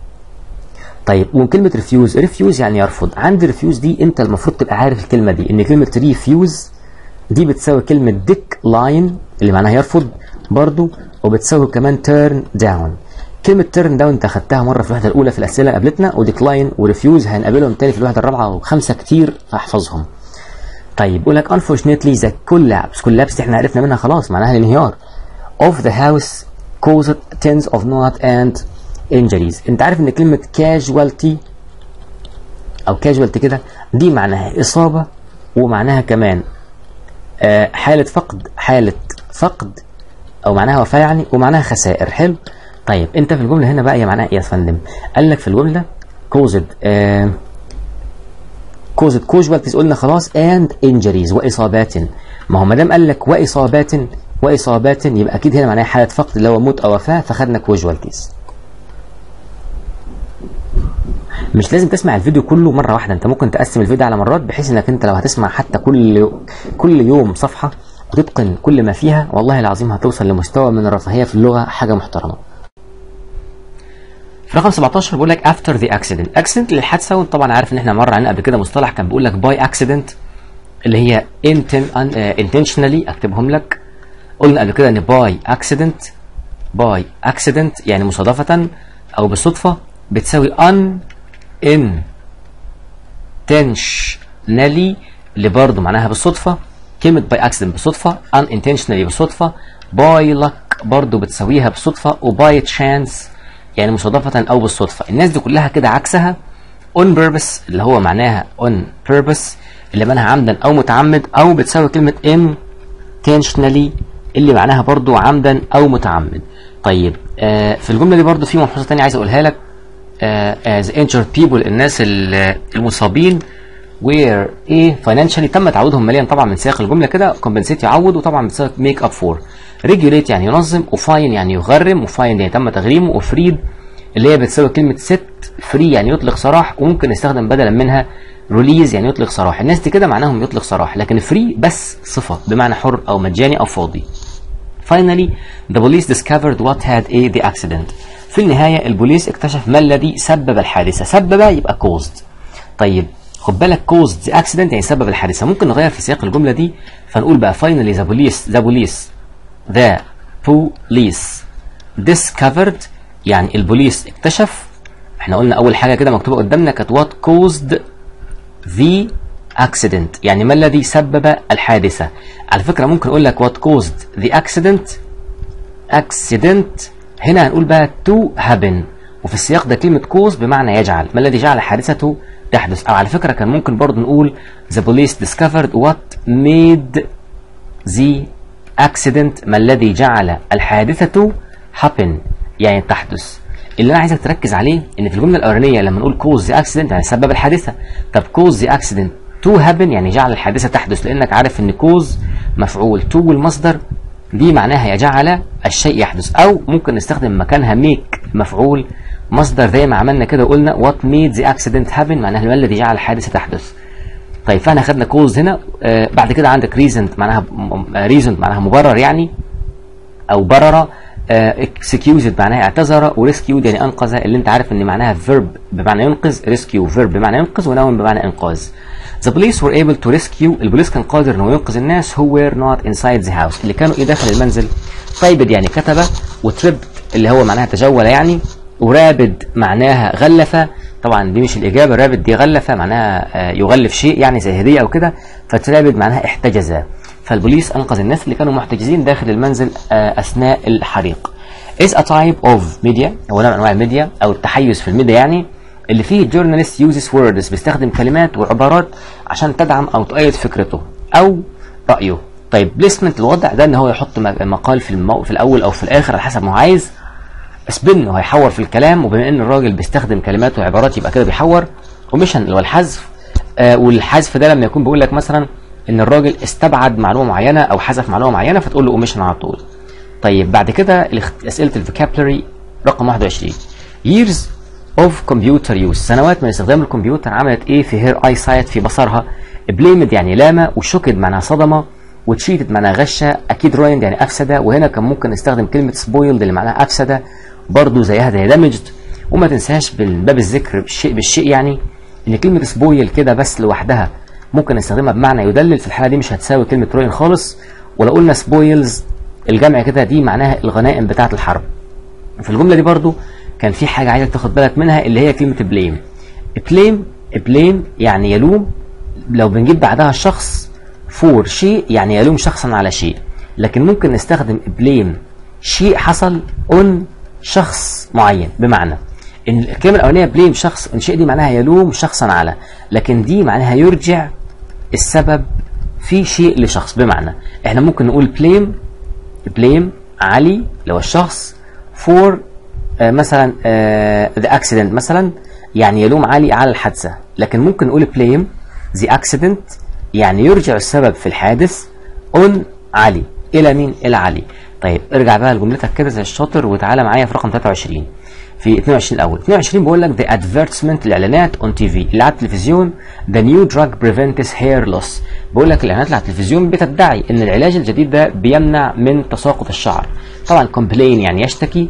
طيب وكلمة ريفيوز ريفيوز يعني يرفض عند ريفيوز دي انت المفروض تبقى عارف الكلمة دي ان كلمة ريفيوز دي بتساوي كلمة ديك لاين اللي معناها يرفض برضو وبتساوي كمان تيرن داون كلمة تيرن داون انت اخدتها مرة في الوحدة الأولى في الأسئلة اللي قابلتنا وديكلاين وريفيوز هنقابلهم تاني في الوحدة الرابعة وخمسة كتير فاحفظهم. طيب بيقول لك unfortunately the collapse collapse دي احنا عرفنا منها خلاص معناها الانهيار of the house caused tens of not and injuries انت عارف ان كلمة casualty او casualty كده دي معناها إصابة ومعناها كمان آه، حالة فقد حالة فقد أو معناها وفاة يعني ومعناها خسائر حلو طيب أنت في الجملة هنا بقى هي معناها إيه يا فندم قال لك في الجملة caused آه caused casualties قلنا خلاص and injuries وإصابات ما هو ما دام قال لك وإصابات وإصابات يبقى أكيد هنا معناها حالة فقد اللي هو موت أو وفاة فخدنا casualties مش لازم تسمع الفيديو كله مره واحده انت ممكن تقسم الفيديو على مرات بحيث انك انت لو هتسمع حتى كل كل يوم صفحه وتتقن كل ما فيها والله العظيم هتوصل لمستوى من الرفاهيه في اللغه حاجه محترمه في رقم 17 بيقول لك after the accident accident للحادثه وانت طبعا عارف ان احنا مر علينا قبل كده مصطلح كان بيقول لك by accident اللي هي inten, uh, intentionally اكتبهم لك قلنا قبل كده ان by accident by accident يعني مصادفه او بالصدفه بتساوي un intentionally اللي برضه معناها بالصدفة كلمة by accident بالصدفة unintentionally بالصدفة by luck برضه بتساويها بالصدفة و by chance يعني مصادفة أو بالصدفة الناس دي كلها كده عكسها on purpose اللي هو معناها on purpose اللي معناها عمدا أو متعمد أو بتساوي كلمة intentionally اللي معناها برضه عمدا أو متعمد طيب آه في الجملة دي برضه في ملحوظة تانية عايز أقولها لك uh, as injured people الناس المصابين where ايه financially تم تعويضهم ماليا طبعا من سياق الجمله كده compensate يعوض وطبعا بتساوي make up for regulate يعني ينظم وفاين يعني يغرم وفاين يعني تم تغريمه وفريد اللي هي بتساوي كلمه set free يعني يطلق سراح وممكن نستخدم بدلا منها release يعني يطلق سراح الناس دي كده معناهم يطلق سراح لكن free بس صفه بمعنى حر او مجاني او فاضي finally the police discovered what had a the accident في النهاية البوليس اكتشف ما الذي سبب الحادثة سبب يبقى caused طيب خد بالك caused the accident يعني سبب الحادثة ممكن نغير في سياق الجملة دي فنقول بقى finally the police the police the police discovered يعني البوليس اكتشف احنا قلنا اول حاجة كده مكتوبة قدامنا كانت what caused the accident يعني ما الذي سبب الحادثة على فكرة ممكن اقول لك what caused the accident accident هنا هنقول بقى to happen وفي السياق ده كلمة cause بمعنى يجعل ما الذي جعل حادثته تحدث أو على فكرة كان ممكن برضه نقول the police discovered what made the accident ما الذي جعل الحادثة happen يعني تحدث اللي انا عايزك تركز عليه ان في الجمله الاولانيه لما نقول cause the accident يعني سبب الحادثه طب cause the accident to happen يعني جعل الحادثه تحدث لانك عارف ان cause مفعول to والمصدر دي معناها يجعل الشيء يحدث او ممكن نستخدم مكانها ميك مفعول مصدر زي ما عملنا كده وقلنا what made the accident happen معناها ما الذي جعل الحادثه تحدث طيب فاحنا خدنا كوز هنا آه بعد كده عندك ريزن معناها ريزن معناها مبرر يعني او برر اكسكيوزد معناها اعتذر وريسكيود يعني انقذ اللي انت عارف ان معناها فيرب بمعنى ينقذ ريسكيو فيرب بمعنى ينقذ ونون بمعنى انقاذ The police were able to rescue البوليس كان قادر انه ينقذ الناس who were not inside the house اللي كانوا ايه داخل المنزل طيبد يعني كتب وتربت اللي هو معناها تجول يعني ورابد معناها غلف طبعا دي مش الاجابه رابد دي غلف معناها يغلف شيء يعني زي هديه او كده فترابد معناها احتجز فالبوليس انقذ الناس اللي كانوا محتجزين داخل المنزل اثناء الحريق is a type of media هو نوع من انواع الميديا او التحيز في الميديا يعني اللي فيه journalist uses words بيستخدم كلمات وعبارات عشان تدعم او تؤيد فكرته او رايه طيب بليسمنت الوضع ده ان هو يحط مقال في المو... في الاول او في الاخر على حسب ما هو عايز سبن هو هيحور في الكلام وبما ان الراجل بيستخدم كلمات وعبارات يبقى كده بيحور اوميشن اللي هو الحذف آه والحذف ده لما يكون بيقول لك مثلا ان الراجل استبعد معلومه معينه او حذف معلومه معينه فتقول له اوميشن على طول طيب بعد كده اسئله الفوكابلري رقم 21 years of computer use سنوات من استخدام الكمبيوتر عملت ايه في هير اي سايت في بصرها بليمد يعني لامة وشوكد معناها صدمه وتشيتد معناها غشه اكيد رويند يعني افسد وهنا كان ممكن نستخدم كلمه سبويلد اللي معناها افسد برضه زيها زي دامجد وما تنساش باب الذكر بالشيء بالشيء يعني ان كلمه سبويل كده بس لوحدها ممكن نستخدمها بمعنى يدلل في الحاله دي مش هتساوي كلمه روين خالص ولو قلنا سبويلز الجمع كده دي معناها الغنائم بتاعه الحرب في الجمله دي برضو كان في حاجه عايزك تاخد بالك منها اللي هي كلمه بليم بليم بليم يعني يلوم لو بنجيب بعدها الشخص فور شيء يعني يلوم شخصا على شيء لكن ممكن نستخدم بليم شيء حصل اون شخص معين بمعنى ان الكلمه الاولانيه بليم شخص ان شيء دي معناها يلوم شخصا على لكن دي معناها يرجع السبب في شيء لشخص بمعنى احنا ممكن نقول بليم بليم علي لو الشخص فور آه مثلا ذا اكسيدنت مثلا يعني يلوم علي على الحادثه لكن ممكن نقول بليم ذا اكسيدنت يعني يرجع السبب في الحادث اون علي الى مين الى علي طيب ارجع بقى لجملتك كده زي الشاطر وتعالى معايا في رقم 23 في 22 الاول 22 بقول لك the advertisement الاعلانات اون تي في اللي على التلفزيون the new drug prevents hair loss بقول لك الاعلانات اللي على التلفزيون بتدعي ان العلاج الجديد ده بيمنع من تساقط الشعر طبعا complain يعني يشتكي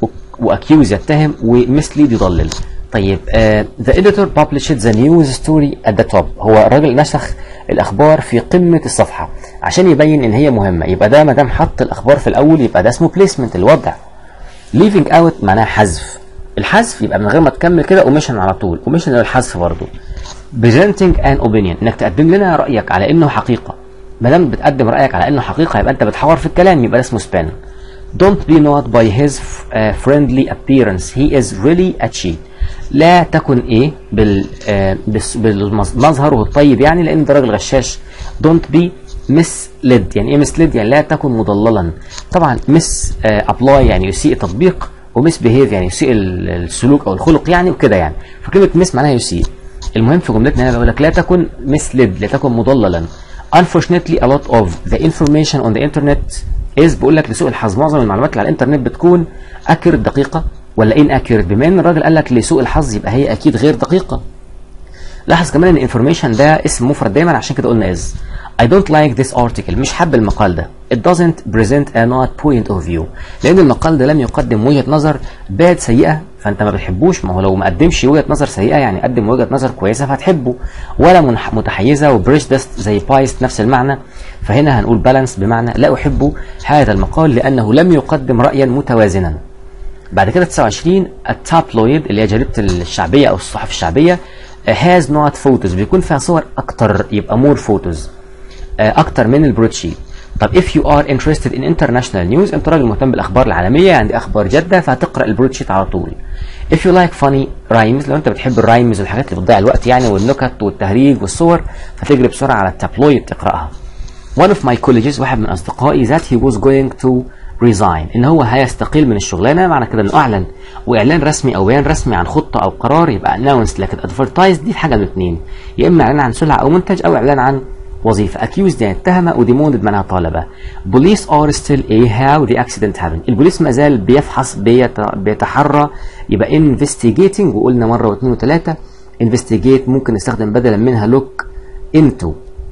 واكيوز يتهم ومسليد يضلل طيب uh, the editor published the news story at the top هو الراجل نسخ الاخبار في قمه الصفحه عشان يبين ان هي مهمه يبقى ده ما دام حط الاخبار في الاول يبقى ده اسمه placement الوضع leaving out معناها حذف الحذف يبقى من غير ما تكمل كده اوميشن على طول اوميشن الحذف برضه presenting an opinion انك تقدم لنا رايك على انه حقيقه ما دام بتقدم رايك على انه حقيقه يبقى انت بتحور في الكلام يبقى ده اسمه سبان don't be not by his uh, friendly appearance he is really a cheat لا تكن ايه بال آه بالمظهر الطيب يعني لان ده راجل غشاش don't be misled يعني ايه misled يعني لا تكن مضللا طبعا miss ابلاي يعني يسيء التطبيق ومس بيهيف يعني يسيء السلوك او الخلق يعني وكده يعني فكلمه مس معناها يسيء المهم في جملتنا هنا بقول لك لا تكن misled لا تكن مضللا unfortunately a lot of the information on the internet is بقول لك لسوء الحظ معظم المعلومات اللي على الانترنت بتكون accurate دقيقه ولا ان accurate بما ان الراجل قال لك لسوء الحظ يبقى هي اكيد غير دقيقه لاحظ كمان ان information ده اسم مفرد دايما عشان كده قلنا is I don't like this article مش حب المقال ده it doesn't present a not point of view لان المقال ده لم يقدم وجهة نظر باد سيئة فانت ما بتحبوش ما هو لو ما قدمش وجهة نظر سيئة يعني قدم وجهة نظر كويسة فهتحبه ولا متحيزة وبريجدست زي بايست نفس المعنى فهنا هنقول بالانس بمعنى لا احب هذا المقال لانه لم يقدم رأيا متوازنا بعد كده 29 التابلويد اللي هي جريدة الشعبية او الصحف الشعبية has not photos بيكون فيها صور اكتر يبقى more photos اكتر من البروتشيت طب if you are interested in international news انت راجل مهتم بالاخبار العالميه عندي اخبار جاده فهتقرا البروتشيت على طول if you like funny rhymes لو انت بتحب الرايمز والحاجات اللي بتضيع الوقت يعني والنكت والتهريج والصور فتجري بسرعه على التابلويد تقراها one of my colleagues واحد من اصدقائي that he was going to resign ان هو هيستقيل من الشغلانه معنى كده انه اعلن واعلان رسمي او بيان رسمي عن خطه او قرار يبقى announced لكن advertised دي حاجه من اثنين يا اما اعلان عن سلعه او منتج او اعلان عن وظيفة accused يعني اتهم وديموندد معناها طالبة police are still a how the accident happened البوليس ما زال بيفحص بيت... بيتحرى يبقى investigating وقلنا مرة واثنين وثلاثة investigate ممكن نستخدم بدلا منها look into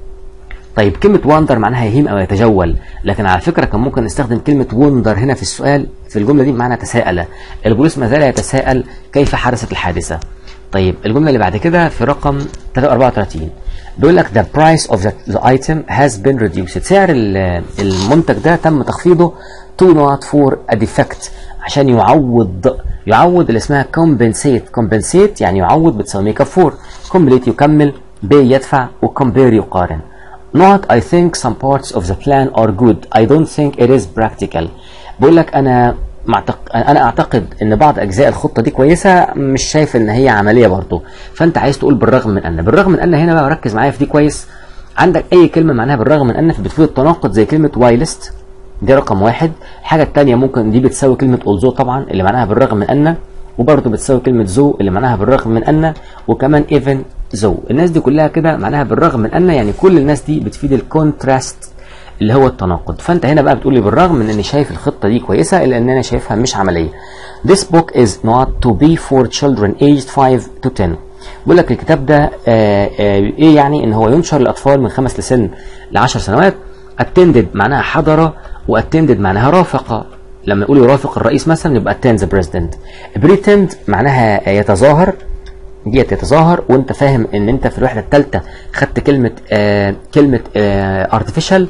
طيب كلمة وندر معناها يهيم أو يتجول لكن على فكرة كان ممكن نستخدم كلمة وندر هنا في السؤال في الجملة دي بمعنى تساءل البوليس ما زال يتساءل كيف حدثت الحادثة طيب الجملة اللي بعد كده في رقم 34 بيقول لك the price of the, the item has been reduced سعر المنتج ده تم تخفيضه to not for a defect عشان يعوض يعوض اللي اسمها compensate compensate يعني يعوض بتساوي make up for complete يكمل pay يدفع وcompare يقارن not I think some parts of the plan are good I don't think it is practical بيقول لك انا معتق... انا اعتقد ان بعض اجزاء الخطه دي كويسه مش شايف ان هي عمليه برضه فانت عايز تقول بالرغم من ان بالرغم من ان هنا بقى ركز معايا في دي كويس عندك اي كلمه معناها بالرغم من ان بتفيد التناقض زي كلمه وايلست دي رقم واحد الحاجه الثانيه ممكن دي بتساوي كلمه اولزو طبعا اللي معناها بالرغم من ان وبرضه بتساوي كلمه زو اللي معناها بالرغم من ان وكمان ايفن زو الناس دي كلها كده معناها بالرغم من ان يعني كل الناس دي بتفيد الكونتراست اللي هو التناقض فانت هنا بقى بتقول لي بالرغم من اني شايف الخطه دي كويسه الا ان انا شايفها مش عمليه This book is not to be for children aged 5 to 10 بيقول لك الكتاب ده آآ آآ ايه يعني ان هو ينشر للاطفال من خمس لسن ل 10 سنوات attended معناها حضر واttended معناها رافق لما نقول يرافق الرئيس مثلا يبقى attend the president pretend معناها يتظاهر ديت يتظاهر وانت فاهم ان انت في الوحده الثالثه خدت كلمه آه كلمه آه artificial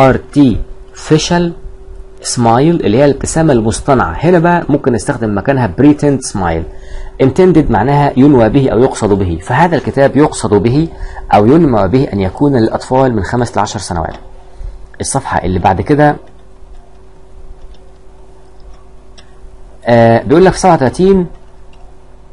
artificial smile اللي هي الابتسامه المصطنعه هنا بقى ممكن نستخدم مكانها pretend smile intended معناها ينوى به او يقصد به فهذا الكتاب يقصد به او ينوى به ان يكون للاطفال من خمس ل 10 سنوات الصفحه اللي بعد كده آه بيقول لك في 37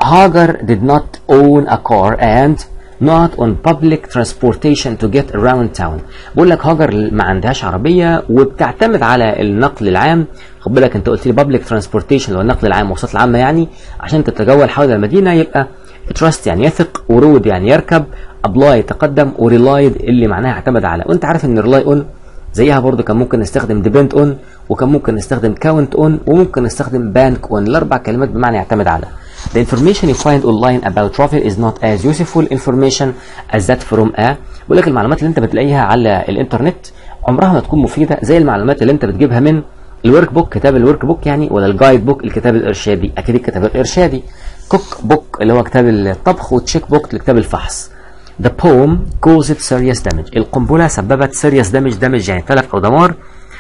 Hagar did not own a car and not on public transportation to get around town بقول لك هاجر ما عندهاش عربيه وبتعتمد على النقل العام خد بالك انت قلت لي public transportation اللي هو النقل العام المواصلات العامه يعني عشان تتجول حول المدينه يبقى trust يعني يثق ورود يعني يركب apply تقدم وريلايد اللي معناها اعتمد على وانت عارف ان rely on زيها برضو كان ممكن نستخدم depend on وكان ممكن نستخدم count on وممكن نستخدم bank on الاربع كلمات بمعنى يعتمد على The information you find online about travel is not as useful information as that from a بقول لك المعلومات اللي انت بتلاقيها على الانترنت عمرها ما تكون مفيده زي المعلومات اللي انت بتجيبها من الورك بوك كتاب الورك بوك يعني ولا الجايد بوك الكتاب الارشادي اكيد الكتاب الارشادي كوك بوك اللي هو كتاب الطبخ وتشيك بوك لكتاب الفحص The poem caused serious damage القنبله سببت serious damage damage يعني تلف او دمار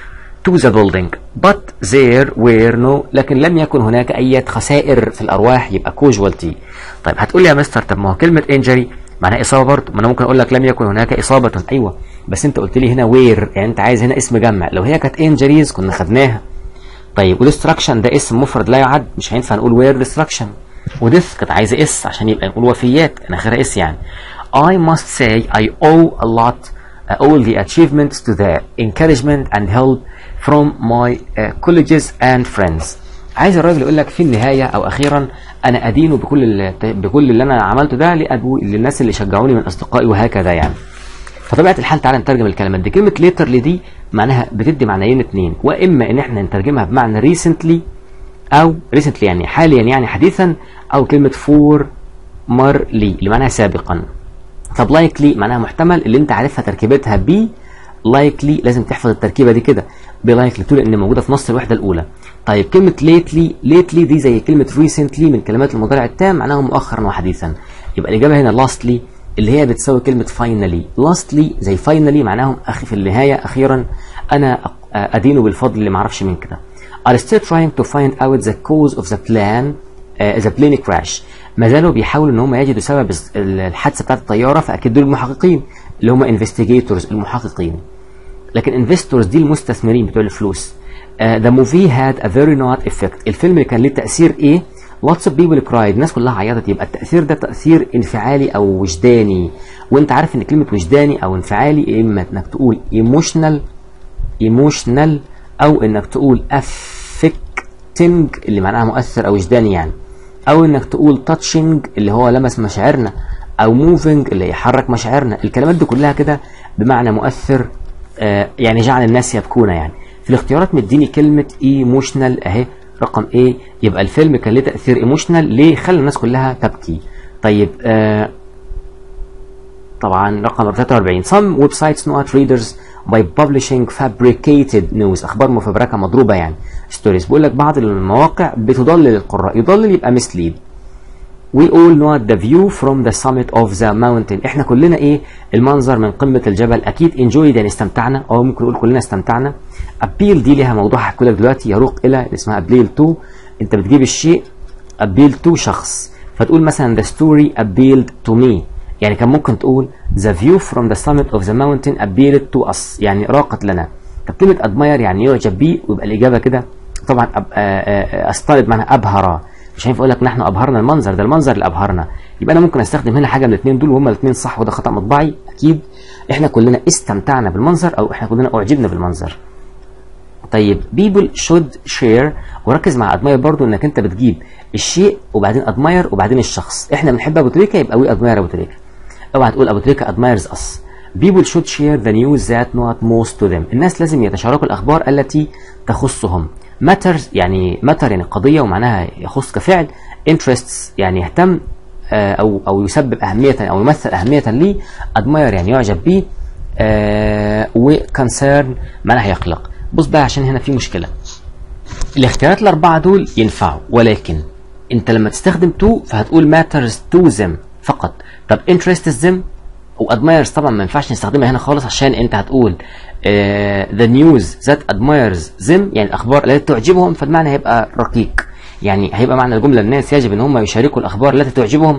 to the building but there were no لكن لم يكن هناك أي خسائر في الأرواح يبقى casualty طيب هتقول لي يا مستر طب ما هو كلمة injury معناها إصابة برضه ما أنا ممكن أقول لك لم يكن هناك إصابة أيوه بس أنت قلت لي هنا where يعني أنت عايز هنا اسم جمع لو هي كانت injuries كنا خدناها طيب وديستراكشن ده اسم مفرد لا يعد مش هينفع نقول وير ديستراكشن وديث كانت عايزه اس عشان يبقى نقول وفيات كان اخرها اس يعني I must say I owe a lot uh, all the achievements to the encouragement and help from my uh, colleges and friends عايز الراجل يقول لك في النهايه او اخيرا انا ادين بكل ال- بكل اللي انا عملته ده لأبو للناس اللي شجعوني من اصدقائي وهكذا يعني فطبيعه الحال تعالى نترجم الكلمات دي كلمه ليترلي دي معناها بتدي معنيين اتنين واما ان احنا نترجمها بمعنى ريسنتلي او ريسنتلي يعني حاليا يعني حديثا او كلمه فور مارلي اللي معناها سابقا طب لايكلي معناها محتمل اللي انت عارفها تركيبتها بي لايكلي لازم تحفظ التركيبه دي كده بي لايكلي تقول ان موجوده في نص الوحده الاولى طيب كلمه ليتلي ليتلي دي زي كلمه ريسنتلي من كلمات المضارع التام معناها مؤخرا وحديثا يبقى الاجابه هنا لاستلي اللي هي بتساوي كلمه فاينلي لاستلي زي فاينلي معناهم اخي في النهايه اخيرا انا أق- ادينه بالفضل اللي ما اعرفش من كده are still trying to find out the cause of the plan uh, the plane crash ما زالوا بيحاولوا ان هم يجدوا سبب الس- الحادثه بتاعت الطياره فاكيد دول المحققين اللي هم investigators المحققين لكن investors دي المستثمرين بتوع الفلوس uh, the movie had a very not effect الفيلم اللي كان ليه تأثير ايه lots of people cried الناس كلها عيطت يبقى التأثير ده تأثير انفعالي او وجداني وانت عارف ان كلمة وجداني او انفعالي اما انك تقول emotional emotional او انك تقول affecting اللي معناها مؤثر او وجداني يعني او انك تقول touching اللي هو لمس مشاعرنا او moving اللي يحرك مشاعرنا الكلمات دي كلها كده بمعنى مؤثر آه يعني جعل الناس يبكون يعني في الاختيارات مديني كلمة ايموشنال اهي رقم ايه يبقى الفيلم كان ليه تأثير ايموشنال ليه خلى الناس كلها تبكي طيب آه طبعا رقم 43 some websites know at readers by publishing fabricated news اخبار مفبركه مضروبه يعني ستوريز بيقول لك بعض المواقع بتضلل القراء يضلل يبقى mislead We all know the view from the summit of the mountain احنا كلنا ايه المنظر من قمة الجبل اكيد enjoyed يعني استمتعنا او ممكن نقول كلنا استمتعنا appeal دي ليها موضوع هحكي لك دلوقتي يروق الى اللي اسمها appeal to انت بتجيب الشيء appeal to شخص فتقول مثلا the story appealed to me يعني كان ممكن تقول the view from the summit of the mountain appealed to us يعني راقت لنا طب كلمة admire يعني يعجب بيه ويبقى الإجابة كده طبعا أب... أستند معناها أبهر مش هينفع اقول لك نحن ابهرنا المنظر ده المنظر اللي ابهرنا يبقى انا ممكن استخدم هنا حاجه من الاثنين دول وهما الاثنين صح وده خطا مطبعي اكيد احنا كلنا استمتعنا بالمنظر او احنا كلنا اعجبنا بالمنظر طيب people should share وركز مع admire برضو انك انت بتجيب الشيء وبعدين admire وبعدين الشخص احنا بنحب ابو تريكه يبقى we admire ابو تريكه اوعى تقول ابو تريكه admires us people should share the news that not most to them الناس لازم يتشاركوا الاخبار التي تخصهم matters يعني matter يعني قضيه ومعناها يخص كفعل interests يعني يهتم آه، او او يسبب اهميه او يمثل اهميه ليه admire يعني يعجب بيه آه وكونسيرن معناها يقلق بص بقى عشان هنا في مشكله الاختيارات الاربعه دول ينفعوا ولكن انت لما تستخدم تو فهتقول matters to them فقط طب interests them وادمايرز طبعا ما ينفعش نستخدمها هنا خالص عشان انت هتقول آه the news that admires them يعني الاخبار التي تعجبهم فالمعنى هيبقى رقيق يعني هيبقى معنى الجمله الناس يجب ان هم يشاركوا الاخبار التي تعجبهم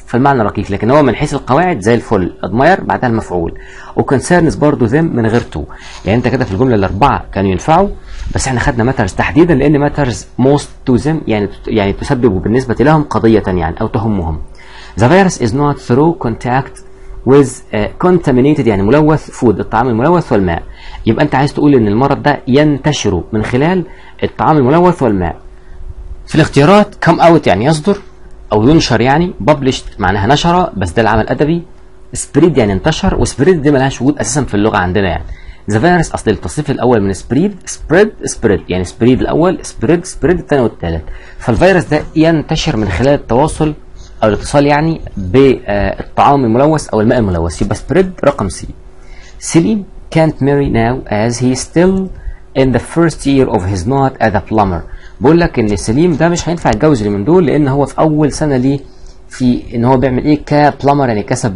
فالمعنى رقيق لكن هو من حيث القواعد زي الفل ادماير بعدها المفعول وكونسيرنز برضه ذم من غير تو يعني انت كده في الجمله الاربعه كانوا ينفعوا بس احنا خدنا ماترز تحديدا لان ماترز موست تو ذم يعني يعني تسبب بالنسبه لهم قضيه يعني او تهمهم The virus is not through contact with uh, contaminated يعني ملوث food الطعام الملوث والماء يبقى انت عايز تقول ان المرض ده ينتشر من خلال الطعام الملوث والماء في الاختيارات come out يعني يصدر او ينشر يعني published معناها نشر بس ده العمل الادبي spread يعني انتشر وسبريد دي ملهاش وجود اساسا في اللغه عندنا يعني ذا فيروس اصل التصريف الاول من سبريد سبريد سبريد يعني سبريد الاول سبريد سبريد الثاني والثالث فالفيروس ده ينتشر من خلال التواصل او الاتصال يعني بالطعام الملوث او الماء الملوث يبقى سبريد رقم سي سليم can't marry now as he still in the first year of his not as a plumber بقول لك ان سليم ده مش هينفع يتجوز اللي من دول لان هو في اول سنه ليه في ان هو بيعمل ايه كبلمر يعني كسب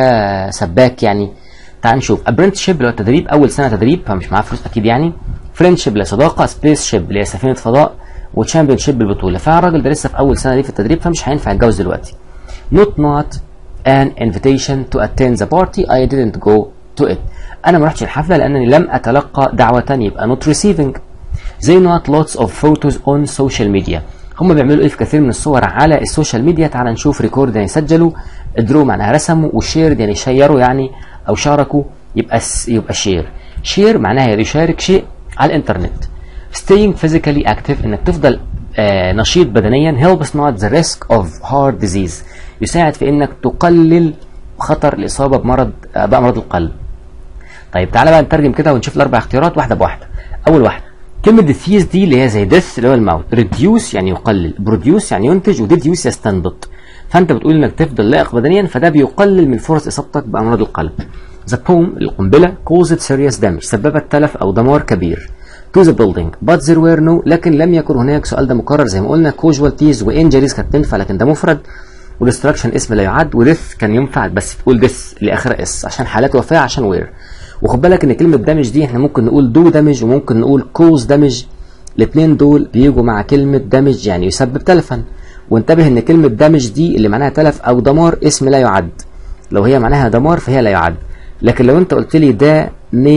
كسباك يعني تعال نشوف ابرنتشيب اللي هو التدريب اول سنه تدريب فمش معاه فلوس اكيد يعني فريندشيب لصداقه سبيس شيب اللي هي سفينه فضاء وتشامبيون شيب البطوله فالراجل ده لسه في اول سنه ليه في التدريب فمش هينفع يتجوز دلوقتي not not an invitation to attend the party I didn't go to it انا ما رحتش الحفله لانني لم اتلقى دعوه يبقى not receiving they not lots of photos on social media هم بيعملوا ايه في كثير من الصور على السوشيال ميديا تعال نشوف ريكورد يعني سجلوا درو معناها رسموا وشيرد يعني شيروا يعني او شاركوا يبقى يبقى شير شير معناها يشارك شيء على الانترنت staying physically active انك تفضل آه نشيط بدنيا helps not the risk of heart disease يساعد في انك تقلل خطر الاصابه بمرض آه بامراض القلب طيب تعالى بقى نترجم كده ونشوف الاربع اختيارات واحده بواحده اول واحده كلمة ديثيز دي اللي هي زي ديث اللي هو الموت ريديوس يعني يقلل بروديوس يعني ينتج وديديوس يستنبط فانت بتقول انك تفضل لائق بدنيا فده بيقلل من فرص اصابتك بامراض القلب ذا بوم القنبله caused serious damage سببت تلف او دمار كبير to the building but there were no لكن لم يكن هناك سؤال ده مكرر زي ما قلنا casualties وانجريز كانت تنفع لكن ده مفرد وديستراكشن اسم لا يعد وديث كان ينفع بس تقول ديث اللي اخرها اس عشان حالات وفاه عشان وير وخد بالك ان كلمه دامج دي احنا ممكن نقول دو دامج وممكن نقول كوز دامج الاثنين دول بيجوا مع كلمه دامج يعني يسبب تلفا وانتبه ان كلمه دامج دي اللي معناها تلف او دمار اسم لا يعد لو هي معناها دمار فهي لا يعد لكن لو انت قلت لي دا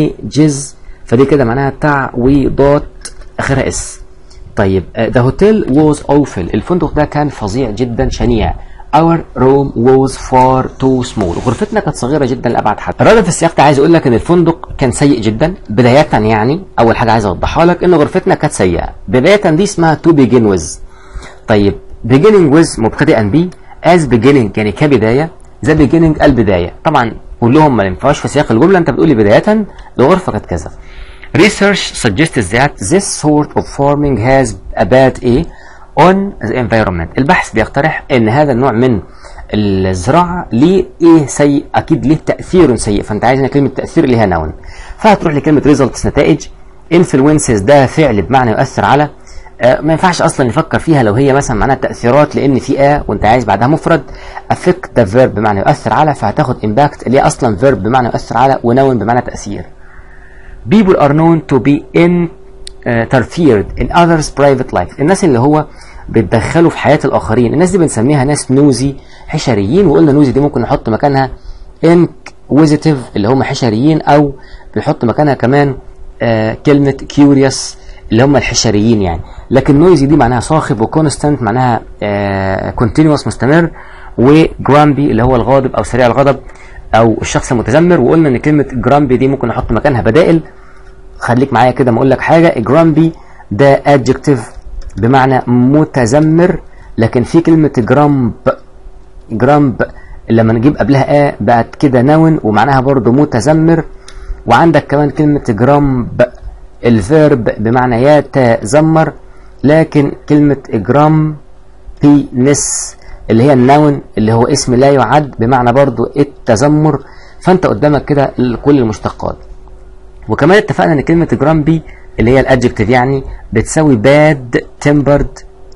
ميجز فدي كده معناها تعويضات اخرها اس طيب ذا هوتيل ووز اوفل الفندق ده كان فظيع جدا شنيع Our room was far too small غرفتنا كانت صغيرة جدا لأبعد حد الراجل في السياق ده عايز يقول لك إن الفندق كان سيء جدا بداية يعني أول حاجة عايز أوضحها لك إن غرفتنا كانت سيئة بداية دي اسمها to begin with طيب beginning with مبتدئا بي as beginning يعني كبداية the beginning البداية طبعا كلهم ما ينفعوش في سياق الجملة أنت بتقول لي بداية الغرفة كانت كذا Research suggests that this sort of farming has a bad A on the environment البحث بيقترح ان هذا النوع من الزراعة ليه ايه سيء اكيد ليه تأثير سيء فانت عايز هنا كلمة تأثير اللي هي نون فهتروح لكلمة results نتائج influences ده فعل بمعنى يؤثر على آه ما ينفعش اصلا نفكر فيها لو هي مثلا معناها تأثيرات لان في ا وانت عايز بعدها مفرد affect ده verb بمعنى يؤثر على فهتاخد impact اللي هي اصلا verb بمعنى يؤثر على ونون بمعنى تأثير people are known to be in interfered in others private life الناس اللي هو بيتدخلوا في حياة الآخرين الناس دي بنسميها ناس نوزي حشريين وقلنا نوزي دي ممكن نحط مكانها inquisitive اللي هم حشريين أو بيحط مكانها كمان آه كلمة curious اللي هم الحشريين يعني لكن نويزي دي معناها صاخب وكونستانت معناها آه continuous مستمر وجرامبي اللي هو الغاضب أو سريع الغضب أو الشخص المتذمر وقلنا إن كلمة جرامبي دي ممكن نحط مكانها بدائل خليك معايا كده ما اقول لك حاجه جرامبي ده adjective بمعنى متذمر لكن في كلمه جرامب جرامب لما نجيب قبلها ا بقت كده نون ومعناها برضو متذمر وعندك كمان كلمه جرامب الفيرب بمعنى يتذمر لكن كلمه جرام بينس اللي هي النون اللي هو اسم لا يعد بمعنى برضو التذمر فانت قدامك كده كل المشتقات وكمان اتفقنا ان كلمه جرامبي اللي هي الادجكتيف يعني بتساوي باد تمبرد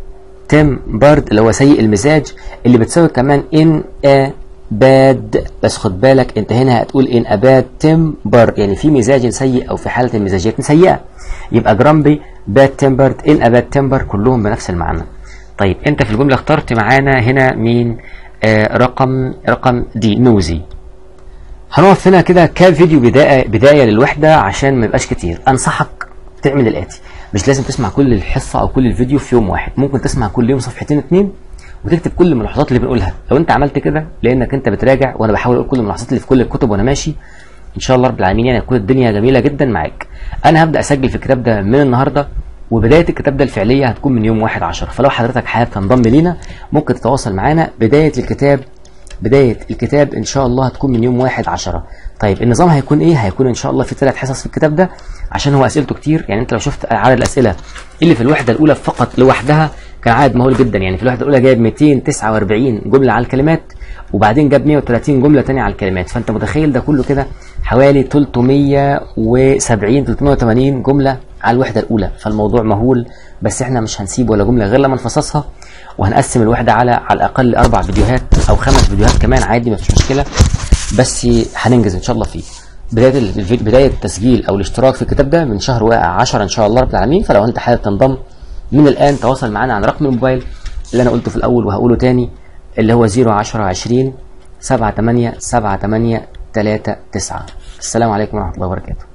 تمبرد اللي هو سيء المزاج اللي بتساوي كمان ان ا باد بس خد بالك انت هنا هتقول ان اباد تمبر يعني في مزاج سيء او في حاله المزاجيات سيئه يبقى جرامبي باد تمبرد ان اباد تمبر كلهم بنفس المعنى طيب انت في الجمله اخترت معانا هنا مين آه رقم رقم دي نوزي هنقف هنا كده كفيديو بدايه بدايه للوحده عشان ما يبقاش كتير انصحك تعمل الاتي مش لازم تسمع كل الحصه او كل الفيديو في يوم واحد ممكن تسمع كل يوم صفحتين اتنين وتكتب كل الملاحظات اللي بنقولها لو انت عملت كده لانك انت بتراجع وانا بحاول اقول كل الملاحظات اللي في كل الكتب وانا ماشي ان شاء الله رب العالمين يعني تكون الدنيا جميله جدا معاك انا هبدا اسجل في الكتاب ده من النهارده وبدايه الكتاب ده الفعليه هتكون من يوم 1 10 فلو حضرتك حابب تنضم لينا ممكن تتواصل معانا بدايه الكتاب بدايه الكتاب ان شاء الله هتكون من يوم 1 10 طيب النظام هيكون ايه هيكون ان شاء الله في ثلاث حصص في الكتاب ده عشان هو اسئلته كتير يعني انت لو شفت عدد الاسئله اللي في الوحده الاولى فقط لوحدها كان عدد مهول جدا يعني في الوحده الاولى جايب 249 جمله على الكلمات وبعدين جاب 130 جمله ثانيه على الكلمات فانت متخيل ده كله كده حوالي 370 380 جمله على الوحده الاولى فالموضوع مهول بس احنا مش هنسيب ولا جمله غير لما نفصصها وهنقسم الوحده على على الاقل اربع فيديوهات او خمس فيديوهات كمان عادي مفيش مشكله بس هننجز ان شاء الله فيه بدايه الفيديو بدايه التسجيل او الاشتراك في الكتاب ده من شهر واقع 10 ان شاء الله رب العالمين فلو انت حابب تنضم من الان تواصل معنا عن رقم الموبايل اللي انا قلته في الاول وهقوله تاني اللي هو 010 20 78 78 39 السلام عليكم ورحمه الله وبركاته